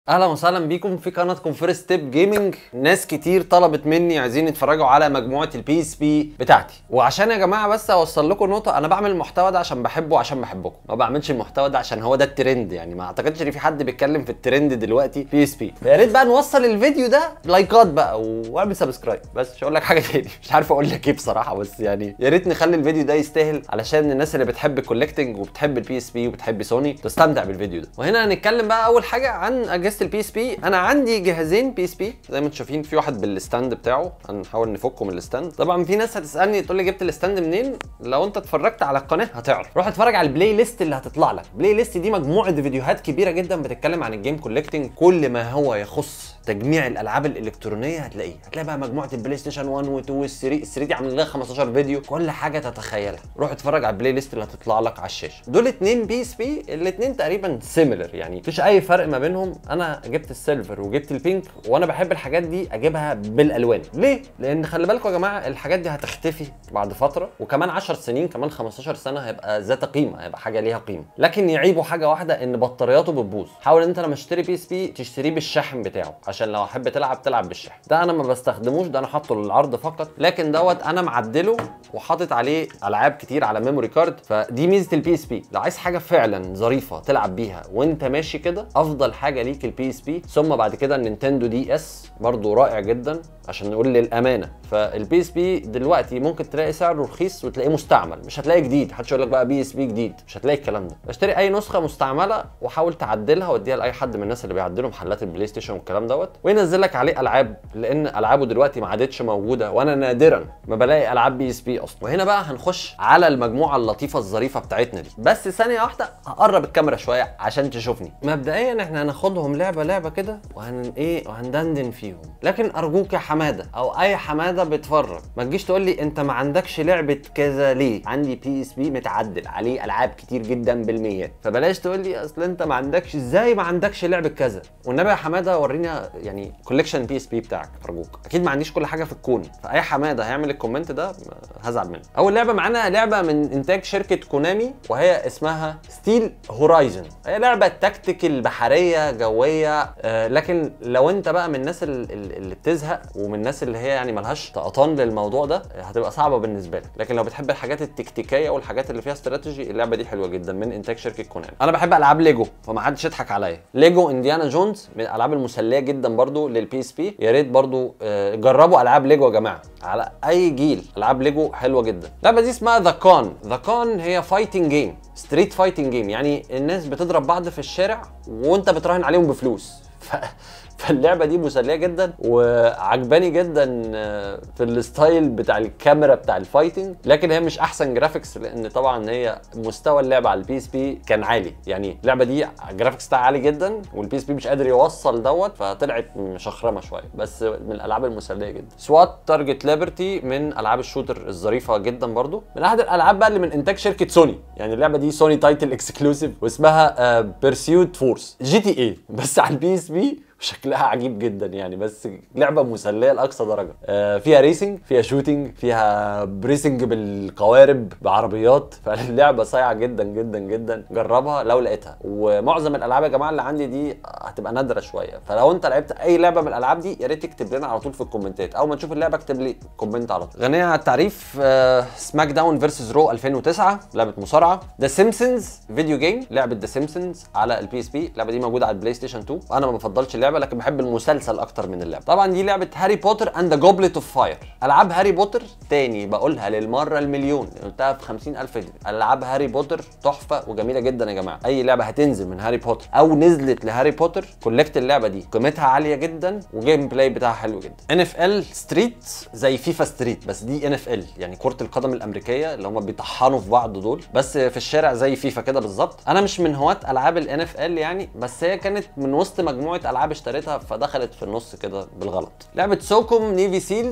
اهلا وسهلا بيكم في قناتكم فيرست ستيب جيمنج ناس كتير طلبت مني عايزين يتفرجوا على مجموعه البي اس بي بتاعتي وعشان يا جماعه بس اوصل لكم نقطه انا بعمل المحتوى ده عشان بحبه وعشان بحبكم ما بعملش المحتوى ده عشان هو ده الترند يعني ما اعتقدش ان في حد بيتكلم في الترند دلوقتي بي اس بي يا ريت بقى نوصل الفيديو ده لايكات بقى واعمل سبسكرايب بس مش هقول لك حاجه تاني مش عارف اقول لك ايه بصراحه بس يعني يا ريت نخلي الفيديو ده يستاهل علشان الناس اللي بتحب الكولكتنج وبتحب البي اس بي وبتحب سوني تستمتع بالفيديو ده وهنا هنتكلم بقى اول حاجه عن اجهزه البي اس بي انا عندي جهازين بي اس بي زي ما انتم شايفين في واحد بالستاند بتاعه هنحاول نفكه من الستاند طبعا في ناس هتسالني تقول لي جبت الستاند منين لو انت اتفرجت على القناه هتعرف روح اتفرج على البلاي ليست اللي هتطلع لك البلاي ليست دي مجموعه فيديوهات كبيره جدا بتتكلم عن الجيم كولكتنج كل ما هو يخص تجميع الالعاب الالكترونيه هتلاقيه هتلاقي بقى مجموعه البلاي ستيشن 1 و 2 وال 3 ال 3 دي عاملين لها 15 فيديو كل حاجه تتخيلها روح اتفرج على البلاي ليست اللي هتطلع لك على الشاشه دول اتنين بي اس بي الاتنين تقريبا سيميلر يعني مفيش اي فرق ما بينهم انا جبت السيلفر وجبت البينك وانا بحب الحاجات دي اجيبها بالالوان ليه لان خلي بالكم يا جماعه الحاجات دي هتختفي بعد فتره وكمان 10 سنين كمان 15 سنه هيبقى ذات قيمه هيبقى حاجه ليها قيمه لكن يعيبوا حاجه واحده ان بطارياته بتبوظ حاول انت لما تشتري بي اس بي تشتريه بالشحن بتاعه عشان لو احب تلعب تلعب بالشحن ده انا ما بستخدموش ده انا حاطه للعرض فقط لكن دوت انا معدله وحاطط عليه العاب كتير على ميموري كارد فدي ميزه البي اس بي لو عايز حاجه فعلا ظريفه تلعب بيها وانت ماشي كده افضل حاجه ليك البي اس بي ثم بعد كده النينتندو دي اس برضو رائع جدا عشان نقول للامانه فالبي اس بي دلوقتي ممكن تلاقي سعره رخيص وتلاقيه مستعمل مش هتلاقي جديد محدش يقول لك بقى بي اس بي جديد مش هتلاقي الكلام ده اشتري اي نسخه مستعمله وحاول تعدلها واديها لاي حد من الناس اللي بيعدلوا محلات البلاي ستيشن والكلام دوت وينزل لك عليه العاب لان العابه دلوقتي ما عادتش موجوده وانا نادرا ما بلاقي العاب بي اس بي اصلا وهنا بقى هنخش على المجموعه اللطيفه الظريفه بتاعتنا دي بس ثانيه واحده هقرب الكاميرا شويه عشان تشوفني مبدئيا احنا هناخدهم لعبه لعبه كده وهن ايه وهندندن فيهم لكن ارجوك يا حماده او اي حماده بيتفرج ما تجيش تقول لي انت ما عندكش لعبه كذا ليه عندي بي اس بي متعدل عليه العاب كتير جدا بالميات فبلاش تقول لي اصل انت ما عندكش ازاي ما عندكش لعبه كذا والنبي يا حماده ورينا يعني كوليكشن بي اس بي بتاعك ارجوك اكيد ما عنديش كل حاجه في الكون فاي حماده هيعمل الكومنت ده هزعل منه اول لعبه معانا لعبه من انتاج شركه كونامي وهي اسمها ستيل هورايزن هي لعبه تكتيكال بحريه جويه آه لكن لو انت بقى من الناس ال- ال- اللي بتزهق ومن الناس اللي هي يعني ملهاش طقطان للموضوع ده هتبقى صعبه بالنسبه لك لكن لو بتحب الحاجات التكتيكيه والحاجات اللي فيها استراتيجي اللعبه دي حلوه جدا من انتاج شركه كونامي انا بحب العاب ليجو فما حدش يضحك عليا ليجو انديانا جونز من الالعاب المسليه جدا برضو للبي اس بي يا ريت برضو آه، جربوا العاب ليجو يا جماعه على اي جيل العاب ليجو حلوه جدا اللعبه دي اسمها ذا كون ذا كون هي فايتنج جيم ستريت فايتنج جيم يعني الناس بتضرب بعض في الشارع وانت بتراهن عليهم بفلوس ف... فاللعبه دي مسليه جدا وعجباني جدا آه، في الستايل بتاع الكاميرا بتاع الفايتنج لكن هي مش احسن جرافيكس لان طبعا هي مستوى اللعبه على البي اس بي كان عالي يعني اللعبه دي الجرافيكس بتاعها عالي جدا والبي اس بي مش قادر يوصل دوت فطلعت مشخرمه شويه بس من الالعاب المسليه جدا سوات تارجت ليبرتي من العاب الشوتر الظريفه جدا برضو من احد الالعاب بقى اللي من انتاج شركه سوني يعني اللعبه دي سوني تايتل اكسكلوسيف واسمها بيرسيوت فورس جي تي اي بس على البي اس بي شكلها عجيب جدا يعني بس لعبه مسليه لاقصى درجه آه، فيها ريسنج فيها شوتينج فيها بريسنج بالقوارب بعربيات فاللعبه صايعه جدا جدا جدا جربها لو لقيتها ومعظم الالعاب يا جماعه اللي عندي دي هتبقى نادره شويه فلو انت لعبت اي لعبه من الالعاب دي يا ريت تكتب لنا على طول في الكومنتات اول ما تشوف اللعبه اكتب لي كومنت على طول غنيه على التعريف آه، سماك داون فيرسز رو 2009 لعبه مصارعه ذا سيمبسونز فيديو جيم لعبه ذا سيمبسونز على البي اس بي اللعبه دي موجوده على البلاي ستيشن 2 وانا ما بفضلش اللعبه لكن بحب المسلسل اكتر من اللعبه طبعا دي لعبه هاري بوتر اند ذا جوبلت اوف فاير العاب هاري بوتر تاني بقولها للمره المليون قلتها في 50000 فيديو العاب هاري بوتر تحفه وجميله جدا يا جماعه اي لعبه هتنزل من هاري بوتر او نزلت لهاري بوتر كولكت اللعبه دي قيمتها عاليه جدا وجيم بلاي بتاعها حلو جدا ان اف ال ستريت زي فيفا ستريت بس دي ان اف ال يعني كره القدم الامريكيه اللي هم بيطحنوا في بعض دول بس في الشارع زي فيفا كده بالظبط انا مش من هواة العاب الان اف ال يعني بس هي كانت من وسط مجموعه العاب اشتريتها فدخلت في النص كده بالغلط لعبه سوكوم نيفي سيلز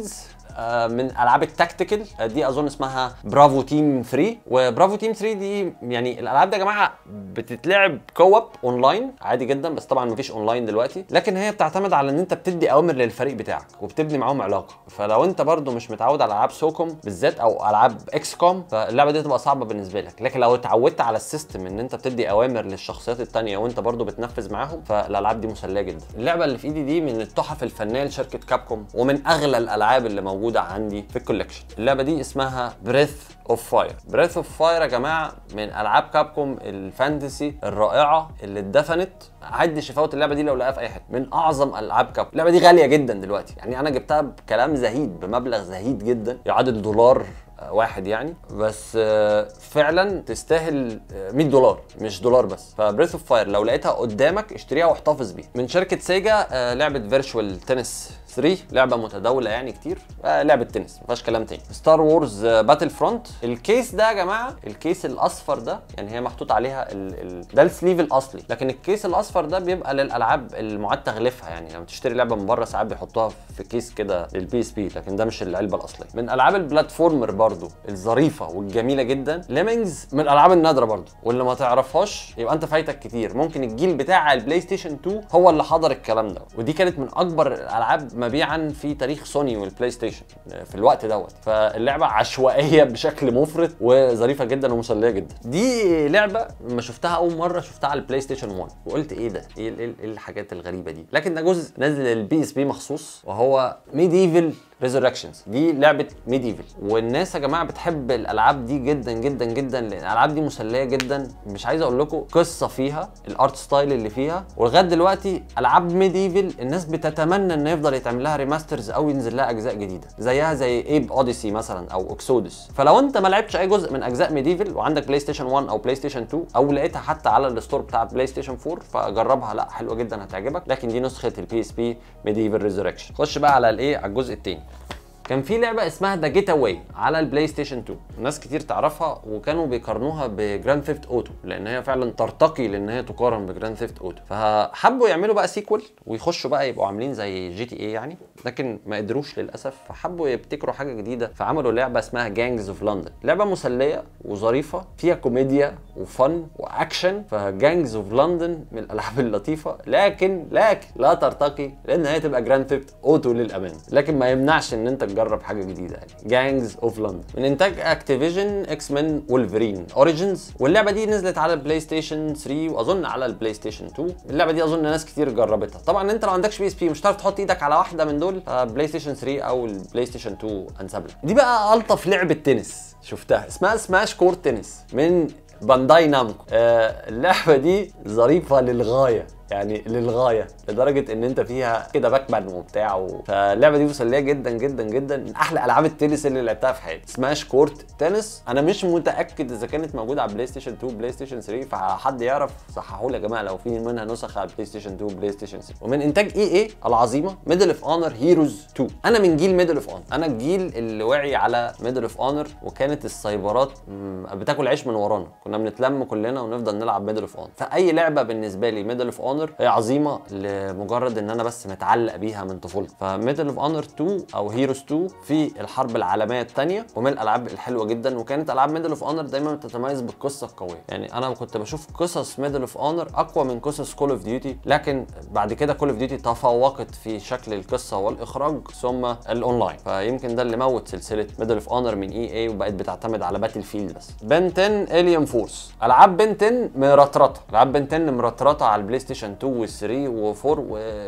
آه، من العاب التكتيكال آه، دي اظن اسمها برافو تيم 3 وبرافو تيم 3 دي يعني الالعاب دي يا جماعه بتتلعب كوب اونلاين عادي جدا بس طبعا مفيش اونلاين دلوقتي لكن هي بتعتمد على ان انت بتدي اوامر للفريق بتاعك وبتبني معاهم علاقه فلو انت برضو مش متعود على العاب سوكوم بالذات او العاب اكس كوم فاللعبه دي تبقى صعبه بالنسبه لك لكن لو اتعودت على السيستم ان انت بتدي اوامر للشخصيات التانية وانت برضو بتنفذ معاهم فالالعاب دي مسليه جدا اللعبه اللي في ايدي دي من التحف الفنيه لشركه كابكوم ومن اغلى الالعاب اللي موجوده عندي في الكوليكشن اللعبه دي اسمها بريث اوف فاير بريث اوف فاير يا جماعه من العاب كابكوم الفانتسي الرائعه اللي اتدفنت محدش يفوت اللعبه دي لو لقاها في اي حته من اعظم العاب كابكوم اللعبه دي غاليه جدا دلوقتي يعني انا جبتها بكلام زهيد بمبلغ زهيد جدا يعادل دولار آه، واحد يعني بس آه، فعلا تستاهل آه، 100 دولار مش دولار بس فبريث اوف فاير لو لقيتها قدامك اشتريها واحتفظ بيها من شركه سيجا آه، لعبه فيرتشوال تنس 3 لعبه متداوله يعني كتير آه، لعبه تنس ما فيهاش كلام تاني ستار وورز باتل فرونت الكيس ده يا جماعه الكيس الاصفر ده يعني هي محطوط عليها ال... ال... ده السليف الاصلي لكن الكيس الاصفر ده بيبقى للالعاب المعاد تغليفها يعني لما تشتري لعبه من بره ساعات بيحطوها في كيس كده للبي اس بي لكن ده مش العلبه الاصليه من العاب البلاتفورمر برضو الظريفه والجميله جدا ليمينجز من الالعاب النادره برضو واللي ما تعرفهاش يبقى انت فايتك كتير ممكن الجيل بتاع البلاي ستيشن 2 هو اللي حضر الكلام ده ودي كانت من اكبر الالعاب مبيعا في تاريخ سوني والبلاي ستيشن في الوقت دوت فاللعبه عشوائيه بشكل مفرط وظريفه جدا ومسليه جدا دي لعبه لما شفتها اول مره شفتها على البلاي ستيشن 1 وقلت ايه ده ايه ايه إيه الحاجات الغريبه دي لكن ده جزء نازل البي اس بي مخصوص وهو ميديفل ريزركشنز دي لعبه ميديفل والناس يا جماعه بتحب الالعاب دي جدا جدا جدا لان الالعاب دي مسليه جدا مش عايز اقول لكم قصه فيها الارت ستايل اللي فيها ولغايه دلوقتي العاب ميديفل الناس بتتمنى ان يفضل يتعمل لها ريماسترز او ينزل لها اجزاء جديده زيها زي ايب اوديسي مثلا او اكسودس فلو انت ما لعبتش اي جزء من اجزاء ميديفل وعندك بلاي ستيشن 1 او بلاي ستيشن 2 او لقيتها حتى على الستور بتاع بلاي ستيشن 4 فجربها لا حلوه جدا هتعجبك لكن دي نسخه البي اس بي ميديفل ريزركشن خش بقى على الايه على الجزء الثاني كان في لعبه اسمها ذا جيت اواي على البلاي ستيشن 2 ناس كتير تعرفها وكانوا بيقارنوها بجراند ثيفت اوتو لان هي فعلا ترتقي لان هي تقارن بجراند ثيفت اوتو فحبوا يعملوا بقى سيكوال ويخشوا بقى يبقوا عاملين زي جي تي اي يعني لكن ما قدروش للاسف فحبوا يبتكروا حاجه جديده فعملوا لعبه اسمها جانجز اوف لندن لعبه مسليه وظريفه فيها كوميديا وفن واكشن فجانجز اوف لندن من الالعاب اللطيفه لكن لكن لا ترتقي لان هي تبقى جراند ثيفت اوتو للامان لكن ما يمنعش ان انت تجرب حاجه جديده يعني جانجز اوف لندن من انتاج اكتيفيجن اكس مان وولفرين اوريجينز واللعبه دي نزلت على البلاي ستيشن 3 واظن على البلاي ستيشن 2 اللعبه دي اظن ناس كتير جربتها طبعا انت لو عندكش بي اس بي مش هتعرف تحط ايدك على واحده من دول بلاي ستيشن 3 او البلاي ستيشن 2 انسب لك دي بقى الطف لعبه تنس شفتها اسمها سماش كور تنس من بانداي نامكو آه اللعبه دي ظريفه للغايه يعني للغايه لدرجه ان انت فيها كده باكمان وبتاع و... فاللعبه دي مسليه جدا جدا جدا من احلى العاب التنس اللي لعبتها في حياتي سماش كورت تنس انا مش متاكد اذا كانت موجوده على بلاي ستيشن 2 بلاي ستيشن 3 فحد يعرف صححوا لي يا جماعه لو في منها نسخ على بلاي ستيشن 2 بلاي ستيشن 3 ومن انتاج اي اي العظيمه ميدل اوف اونر هيروز 2 انا من جيل ميدل اوف اونر انا الجيل اللي واعي على ميدل اوف اونر وكانت السايبرات مم، بتاكل عيش من ورانا كنا بنتلم كلنا ونفضل نلعب ميدل اوف اونر فاي لعبه بالنسبه لي ميدل اوف اونر هي عظيمه لمجرد ان انا بس متعلق بيها من طفولتي فميدل اوف اونر 2 او هيروز 2 في الحرب العالميه الثانيه ومن الالعاب الحلوه جدا وكانت العاب ميدل اوف اونر دايما بتتميز بالقصه القويه يعني انا كنت بشوف قصص ميدل اوف اونر اقوى من قصص كول اوف ديوتي لكن بعد كده كول اوف ديوتي تفوقت في شكل القصه والاخراج ثم الاونلاين فيمكن ده اللي موت سلسله ميدل اوف اونر من اي اي وبقت بتعتمد على باتل فيلد بس بن 10 الين فورس العاب بن 10 مرطرطه العاب بن 10 مرطرطه على البلاي ستيشن 2 و3 و4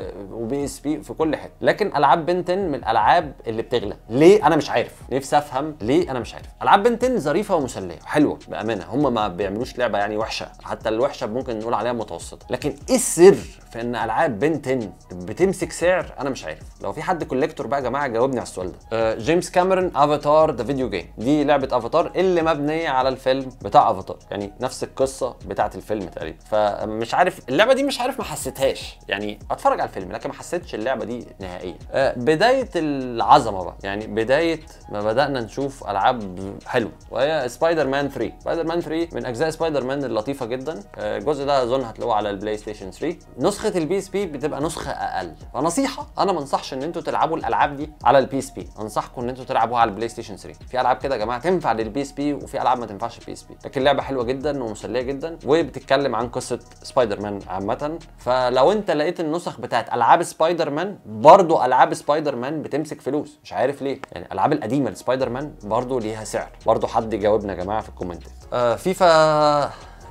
وبي اس بي في كل حته لكن العاب بن 10 من الالعاب اللي بتغلى ليه انا مش عارف نفسي افهم ليه انا مش عارف العاب بن 10 ظريفه ومسليه حلوه بامانه هم ما بيعملوش لعبه يعني وحشه حتى الوحشه ممكن نقول عليها متوسطه لكن ايه السر في ان العاب بن 10 بتمسك سعر انا مش عارف لو في حد كوليكتور بقى يا جماعه جاوبني على السؤال ده آه جيمس كاميرون افاتار ذا فيديو جيم دي لعبه افاتار اللي مبنيه على الفيلم بتاع افاتار يعني نفس القصه بتاعه الفيلم تقريبا فمش عارف اللعبه دي مش عارف عارف ما حسيتهاش يعني اتفرج على الفيلم لكن ما حسيتش اللعبه دي نهائيا آه، بدايه العظمه بقى يعني بدايه ما بدانا نشوف العاب حلوه وهي سبايدر مان 3 سبايدر مان 3 من اجزاء سبايدر مان اللطيفه جدا آه، الجزء ده اظن هتلاقوه على البلاي ستيشن 3 نسخه البي اس بي بتبقى نسخه اقل فنصيحه انا ما انصحش ان انتوا تلعبوا الالعاب دي على البي اس بي انصحكم ان انتوا تلعبوها على البلاي ستيشن 3 في العاب كده يا جماعه تنفع للبي اس بي وفي العاب ما تنفعش البي اس بي لكن لعبه حلوه جدا ومسليه جدا وبتتكلم عن قصه سبايدر مان عامه فلو انت لقيت النسخ بتاعت العاب سبايدر مان برضو العاب سبايدر مان بتمسك فلوس مش عارف ليه يعني الالعاب القديمه لسبايدر مان برضو ليها سعر برضو حد يجاوبنا يا جماعه في الكومنتات آه فيفا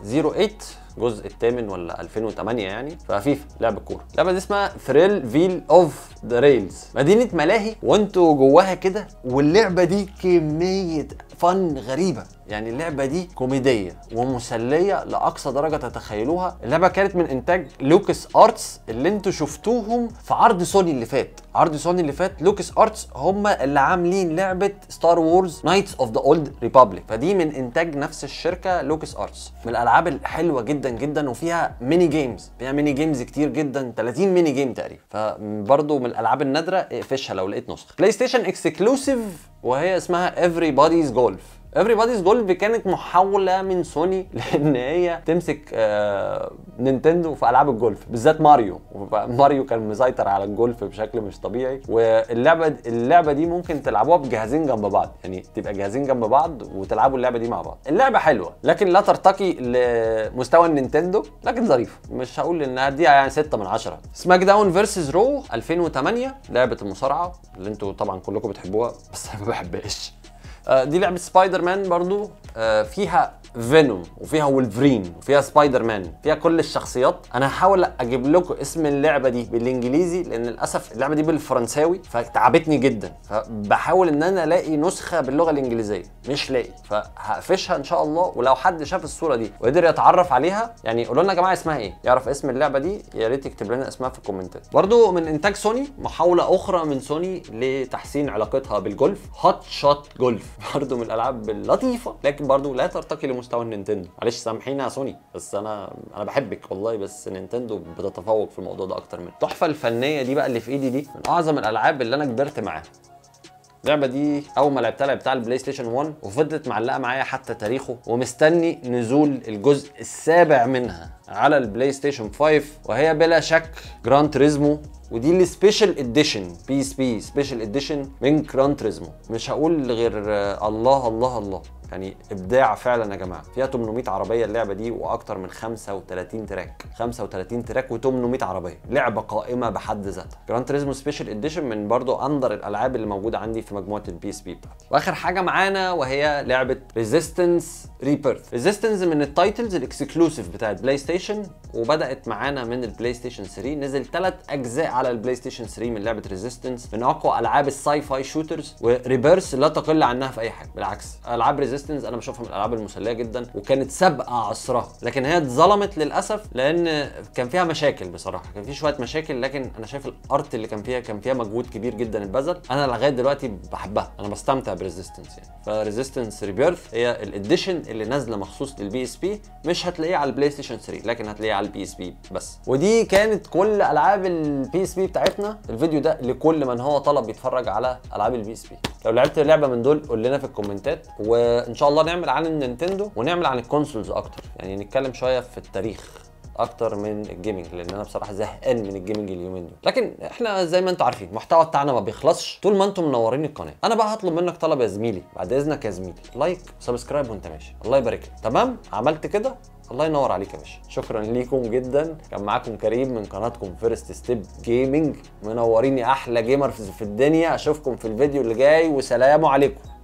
08 الجزء الثامن ولا 2008 يعني ففيفا لعبه كوره اللعبه دي اسمها ثريل فيل اوف ذا ريلز مدينه ملاهي وانتوا جواها كده واللعبه دي كميه فن غريبه يعني اللعبه دي كوميديه ومسليه لاقصى درجه تتخيلوها اللعبه كانت من انتاج لوكس ارتس اللي انتوا شفتوهم في عرض سوني اللي فات عرض سوني اللي فات لوكس ارتس هم اللي عاملين لعبه ستار وورز نايتس اوف ذا اولد ريبابليك فدي من انتاج نفس الشركه لوكس ارتس من الالعاب الحلوه جدا جدا وفيها ميني جيمز فيها ميني جيمز كتير جدا 30 ميني جيم تقريبا فبرضه من الالعاب النادره اقفشها لو لقيت نسخه بلاي ستيشن اكسكلوسيف وهي اسمها everybody's golf everybody's golf كانت محاولة من سوني لأن هي تمسك آه نينتندو في ألعاب الجولف بالذات ماريو ماريو كان مسيطر على الجولف بشكل مش طبيعي واللعبة اللعبة دي ممكن تلعبوها بجهازين جنب بعض يعني تبقى جهازين جنب بعض وتلعبوا اللعبة دي مع بعض اللعبة حلوة لكن لا ترتقي لمستوى النينتندو لكن ظريفة مش هقول انها دي يعني 6 من 10 سماك داون فيرسز رو 2008 لعبة المصارعة اللي انتوا طبعا كلكم بتحبوها بس انا ما بحبهاش آه، دي لعبه سبايدر مان برضو آه، فيها فينوم وفيها ولفرين وفيها سبايدر مان فيها كل الشخصيات انا هحاول اجيب لكم اسم اللعبه دي بالانجليزي لان للاسف اللعبه دي بالفرنساوي فتعبتني جدا فبحاول ان انا الاقي نسخه باللغه الانجليزيه مش لاقي فهقفشها ان شاء الله ولو حد شاف الصوره دي وقدر يتعرف عليها يعني قولوا لنا يا جماعه اسمها ايه يعرف اسم اللعبه دي يا ريت يكتب لنا اسمها في الكومنتات برضو من انتاج سوني محاوله اخرى من سوني لتحسين علاقتها بالجولف هوت شوت جولف برضو من الالعاب اللطيفه لكن برضو لا ترتقي لمستوى النينتندو معلش سامحينا يا سوني بس انا انا بحبك والله بس نينتندو بتتفوق في الموضوع ده اكتر مني التحفه الفنيه دي بقى اللي في ايدي دي من اعظم الالعاب اللي انا كبرت معاها اللعبه دي اول ما لعبتها لعبتها على البلاي ستيشن 1 وفضلت معلقه معايا حتى تاريخه ومستني نزول الجزء السابع منها على البلاي ستيشن 5 وهي بلا شك جران تريزمو ودي السبيشال اديشن بي اس بي سبيشال اديشن من جران تريزمو مش هقول غير آه، الله الله الله يعني ابداع فعلا يا جماعه فيها 800 عربيه اللعبه دي واكتر من 35 تراك 35 تراك و800 عربيه لعبه قائمه بحد ذاتها جراند تريزمو سبيشال اديشن من برضو اندر الالعاب اللي موجوده عندي في مجموعه البي اس بي بتاعتي واخر حاجه معانا وهي لعبه ريزيستنس ريبيرث ريزيستنس من التايتلز الاكسكلوسيف بتاعت بلاي ستيشن وبدات معانا من البلاي ستيشن 3 نزل ثلاث اجزاء على البلاي ستيشن 3 من لعبه ريزيستنس من اقوى العاب الساي فاي شوترز وريبيرث لا تقل عنها في اي حاجه بالعكس العاب ريزيستنس انا بشوفها من الالعاب المسليه جدا وكانت سابقه عصرها لكن هي اتظلمت للاسف لان كان فيها مشاكل بصراحه كان في شويه مشاكل لكن انا شايف الارت اللي كان فيها كان فيها مجهود كبير جدا اتبذل انا لغايه دلوقتي بحبها انا بستمتع بريزيستنس يعني فريزيستنس ريبيرث هي الاديشن اللي نازله مخصوص للبي اس بي مش هتلاقيها على البلاي ستيشن 3 لكن هتلاقيها على البي اس بي بس ودي كانت كل العاب البي اس بي بتاعتنا الفيديو ده لكل من هو طلب يتفرج على العاب البي اس بي لو لعبت لعبه من دول قول لنا في الكومنتات وان شاء الله نعمل عن النينتندو ونعمل عن الكونسولز اكتر يعني نتكلم شويه في التاريخ اكتر من الجيمنج لان انا بصراحه زهقان من الجيمنج اليومين دول لكن احنا زي ما انتم عارفين المحتوى بتاعنا ما بيخلصش طول ما انتم منورين القناه انا بقى هطلب منك طلب يا زميلي بعد اذنك يا زميلي لايك سبسكرايب وانت ماشي الله يبارك لك تمام عملت كده الله ينور عليك يا باشا شكرا ليكم جدا كان معاكم كريم من قناتكم فيرست ستيب جيمنج منوريني احلى جيمر في الدنيا اشوفكم في الفيديو اللي جاي وسلام عليكم